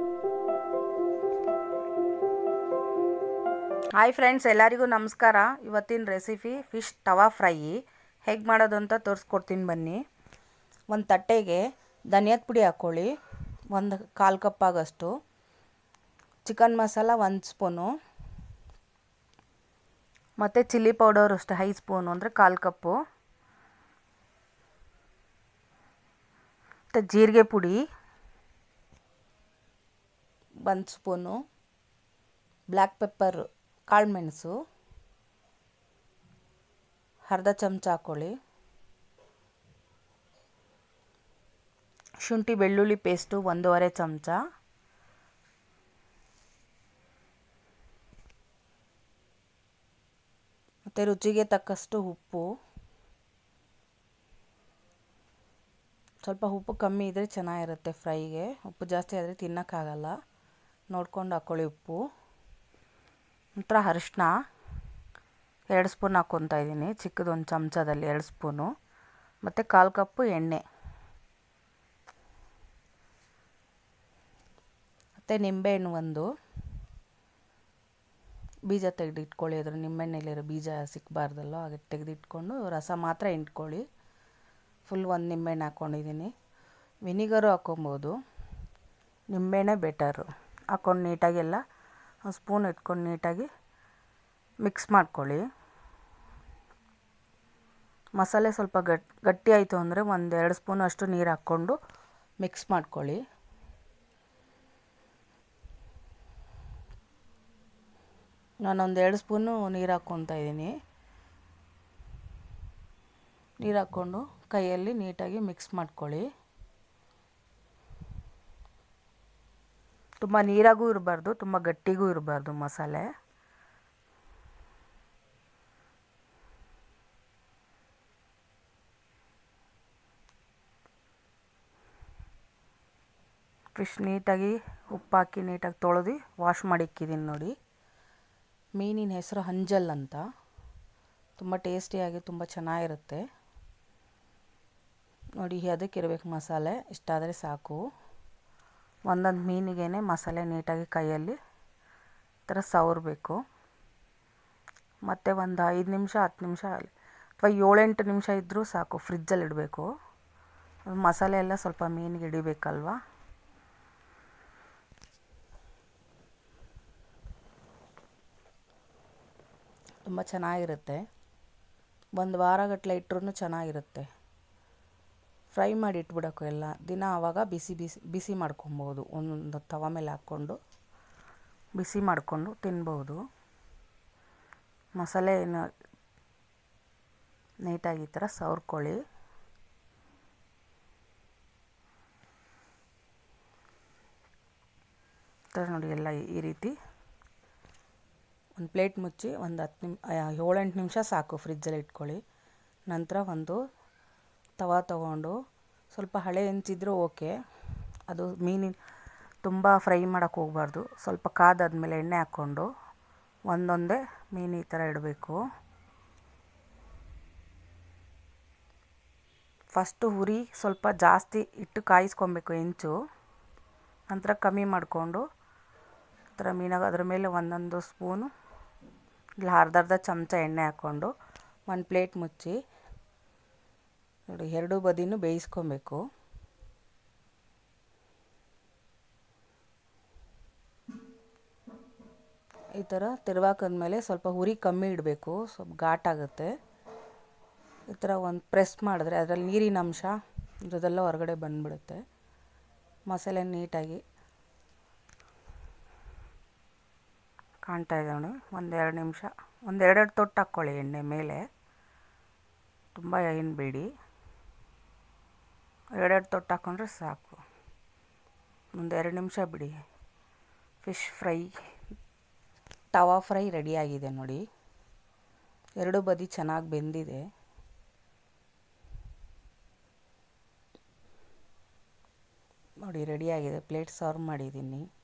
hi friends ಎಲ್ಲರಿಗೂ ನಮಸ್ಕಾರ ಇವತ್ತಿನ ರೆಸಿಪಿ ಫಿಶ್ ತವಾ ಫ್ರೈ ಹೇಗೆ ಮಾಡೋದು ಅಂತ ತೋರಿಸ್ಕೊಡ್ತೀನಿ ಬನ್ನಿ ಒಂದು ತಟ್ಟೆಗೆ ಧನಿಯಾದ ಪುಡಿ ಹಾಕ್ಕೊಳ್ಳಿ ಒಂದು ಕಾಲು ಕಪ್ ಆಗೋಷ್ಟು ಚಿಕನ್ ಮಸಾಲ ಒಂದು ಸ್ಪೂನು ಮತ್ತು ಚಿಲ್ಲಿ ಪೌಡರ್ ಅಷ್ಟು ಐದು ಸ್ಪೂನು ಅಂದರೆ ಕಾಲು ಕಪ್ಪು ಮತ್ತು ಜೀರಿಗೆ ಪುಡಿ ಒಂದು ಸ್ಪೂನು ಬ್ಲ್ಯಾಕ್ ಪೆಪ್ಪರ್ ಕಾಳು ಮೆಣಸು ಅರ್ಧ ಚಮಚ ಹಾಕ್ಕೊಳ್ಳಿ ಶುಂಠಿ ಬೆಳ್ಳುಳ್ಳಿ ಪೇಸ್ಟು ಒಂದೂವರೆ ಚಮಚ ಮತ್ತು ರುಚಿಗೆ ತಕ್ಕಷ್ಟು ಉಪ್ಪು ಸ್ವಲ್ಪ ಉಪ್ಪು ಕಮ್ಮಿ ಇದ್ದರೆ ಚೆನ್ನಾಗಿರುತ್ತೆ ಫ್ರೈಗೆ ಉಪ್ಪು ಜಾಸ್ತಿ ಆದರೆ ತಿನ್ನೋಕ್ಕಾಗಲ್ಲ ನೋಡ್ಕೊಂಡು ಹಾಕ್ಕೊಳ್ಳಿ ಉಪ್ಪು ನಂತರ ಅರಿಶಿನ ಎರಡು ಸ್ಪೂನ್ ಹಾಕ್ಕೊತಾ ಇದ್ದೀನಿ ಚಿಕ್ಕದೊಂದು ಚಮಚದಲ್ಲಿ ಎರಡು ಸ್ಪೂನು ಮತ್ತು ಕಾಲು ಕಪ್ಪು ಎಣ್ಣೆ ಮತ್ತು ನಿಂಬೆಹಣ್ಣು ಒಂದು ಬೀಜ ತೆಗೆದಿಟ್ಕೊಳ್ಳಿ ಅದ್ರ ನಿಂಬೆಹಣ್ಣಲ್ಲಿರೋ ಬೀಜ ಸಿಕ್ಕಬಾರ್ದಲ್ಲೋ ಹಾಗೆ ತೆಗೆದಿಟ್ಕೊಂಡು ರಸ ಮಾತ್ರ ಇಂಟ್ಕೊಳ್ಳಿ ಫುಲ್ ಒಂದು ನಿಂಬೆಹಣ್ಣು ಹಾಕ್ಕೊಂಡಿದ್ದೀನಿ ವಿನಿಗರು ಹಾಕ್ಕೊಬೋದು ನಿಂಬೆಹಣ್ಣೆ ಬೆಟರು ಹಾಕ್ಕೊಂಡು ನೀಟಾಗೆಲ್ಲ ಒಂದು ಸ್ಪೂನ್ ಇಟ್ಕೊಂಡು ನೀಟಾಗಿ ಮಿಕ್ಸ್ ಮಾಡ್ಕೊಳ್ಳಿ ಮಸಾಲೆ ಸ್ವಲ್ಪ ಗಟ್ ಗಟ್ಟಿ ಆಯಿತು ಅಂದರೆ ಒಂದು ಎರಡು ಸ್ಪೂನ್ ಅಷ್ಟು ನೀರು ಹಾಕ್ಕೊಂಡು ಮಿಕ್ಸ್ ಮಾಡ್ಕೊಳ್ಳಿ ನಾನೊಂದು ಎರಡು ಸ್ಪೂನು ನೀರು ಹಾಕ್ಕೊತಾ ಇದ್ದೀನಿ ನೀರು ಹಾಕ್ಕೊಂಡು ಕೈಯಲ್ಲಿ ನೀಟಾಗಿ ಮಿಕ್ಸ್ ಮಾಡ್ಕೊಳ್ಳಿ ತುಂಬ ನೀರಾಗೂ ಇರಬಾರ್ದು ತುಂಬ ಗಟ್ಟಿಗೂ ಇರಬಾರ್ದು ಮಸಾಲೆ ಫಿಶ್ ನೀಟಾಗಿ ಉಪ್ಪು ಹಾಕಿ ನೀಟಾಗಿ ತೊಳೆದು ವಾಶ್ ಮಾಡಿ ಇಕ್ಕಿದ್ದೀನಿ ನೋಡಿ ಮೀನಿನ ಹೆಸರು ಹಂಜಲ್ ಅಂತ ತುಂಬ ಟೇಸ್ಟಿಯಾಗಿ ತುಂಬ ಚೆನ್ನಾಗಿರುತ್ತೆ ನೋಡಿ ಅದಕ್ಕೆ ಇರಬೇಕು ಮಸಾಲೆ ಇಷ್ಟಾದರೆ ಸಾಕು ಒಂದೊಂದು ಮೀನಿಗೆ ಮಸಾಲೆ ನೀಟಾಗಿ ಕೈಯಲ್ಲಿ ಈ ಥರ ಸವರಬೇಕು ಮತ್ತು ಒಂದು ಐದು ನಿಮಿಷ ಹತ್ತು ನಿಮಿಷ ಅಥವಾ ಏಳೆಂಟು ನಿಮಿಷ ಇದ್ದರೂ ಸಾಕು ಫ್ರಿಜ್ಜಲ್ಲಿ ಇಡಬೇಕು ಮಸಾಲೆ ಎಲ್ಲ ಸ್ವಲ್ಪ ಮೀನಿಗೆ ಹಿಡಿಬೇಕಲ್ವ ತುಂಬ ಚೆನ್ನಾಗಿರುತ್ತೆ ಒಂದು ವಾರಗಟ್ಟಲೆ ಇಟ್ಟರೂ ಚೆನ್ನಾಗಿರುತ್ತೆ ಫ್ರೈ ಮಾಡಿ ಇಟ್ಬಿಡೋಕು ಎಲ್ಲ ದಿನ ಆವಾಗ ಬಿಸಿ ಬಿಸಿ ಬಿಸಿ ಮಾಡ್ಕೊಬೋದು ಒಂದೊಂದು ತವ ಮೇಲೆ ಹಾಕ್ಕೊಂಡು ಬಿಸಿ ಮಾಡಿಕೊಂಡು ತಿನ್ಬೋದು ಮಸಾಲೆ ಏನು ನೀಟಾಗಿ ಈ ಥರ ಸವರ್ಕೊಳ್ಳಿ ಥರ ನೋಡಿ ಎಲ್ಲ ಈ ರೀತಿ ಒಂದು ಪ್ಲೇಟ್ ಮುಚ್ಚಿ ಒಂದು ಹತ್ತು ನಿಮ್ ಏಳೆಂಟು ನಿಮಿಷ ಸಾಕು ಫ್ರಿಜ್ಜಲ್ಲಿ ಇಟ್ಕೊಳ್ಳಿ ನಂತರ ಒಂದು ತವ ತಗೊಂಡು ಸ್ವಲ್ಪ ಹಳೆ ಹೆಂಚಿದ್ರೂ ಓಕೆ ಅದು ಮೀನಿನ ತುಂಬ ಫ್ರೈ ಮಾಡೋಕ್ಕೆ ಹೋಗಬಾರ್ದು ಸ್ವಲ್ಪ ಕಾದಾದ್ಮೇಲೆ ಎಣ್ಣೆ ಹಾಕ್ಕೊಂಡು ಒಂದೊಂದೇ ಮೀನು ಈ ಥರ ಇಡಬೇಕು ಫಸ್ಟು ಉರಿ ಸ್ವಲ್ಪ ಜಾಸ್ತಿ ಇಟ್ಟು ಕಾಯಿಸ್ಕೊಬೇಕು ಹೆಂಚು ನಂತರ ಕಮ್ಮಿ ಮಾಡಿಕೊಂಡು ಆ ಥರ ಮೀನಾಗ ಅದ್ರ ಮೇಲೆ ಒಂದೊಂದು ಸ್ಪೂನು ಇಲ್ಲ ಅರ್ಧ ಅರ್ಧ ಚಮಚ ಎಣ್ಣೆ ಹಾಕ್ಕೊಂಡು ಒಂದು ಪ್ಲೇಟ್ ಮುಚ್ಚಿ ನೋಡಿ ಎರಡೂ ಬದಿನೂ ಬೇಯಿಸ್ಕೊಬೇಕು ಈ ಥರ ತಿರ್ವಾಕಂದ್ಮೇಲೆ ಸ್ವಲ್ಪ ಉರಿ ಕಮ್ಮಿ ಇಡಬೇಕು ಸ್ವಲ್ಪ ಘಾಟಾಗುತ್ತೆ ಈ ಥರ ಒಂದು ಪ್ರೆಸ್ ಮಾಡಿದ್ರೆ ಅದರಲ್ಲಿ ನೀರಿನ ಅಂಶ ಅದೆಲ್ಲ ಹೊರಗಡೆ ಬಂದುಬಿಡುತ್ತೆ ಮಸಾಲೆ ನೀಟಾಗಿ ಕಾಣ್ತಾ ಇದೆ ನೋಡಿ ಒಂದೆರಡು ನಿಮಿಷ ಒಂದೆರಡೆರಡು ತೊಟ್ಟು ಹಾಕ್ಕೊಳ್ಳಿ ಎಣ್ಣೆ ಮೇಲೆ ತುಂಬ ಏನು ಬೇಡಿ ಎರಡೆರಡು ತೊಟ್ಟು ಹಾಕ್ಕೊಂಡ್ರೆ ಸಾಕು ಒಂದೆರಡು ನಿಮಿಷ ಬಿಡಿ ಫಿಶ್ ಫ್ರೈ ತವಾ ಫ್ರೈ ರೆಡಿಯಾಗಿದೆ ನೋಡಿ ಎರಡು ಬದಿ ಚೆನ್ನಾಗಿ ಬೆಂದಿದೆ ನೋಡಿ ರೆಡಿಯಾಗಿದೆ ಪ್ಲೇಟ್ ಸರ್ವ್ ಮಾಡಿದ್ದೀನಿ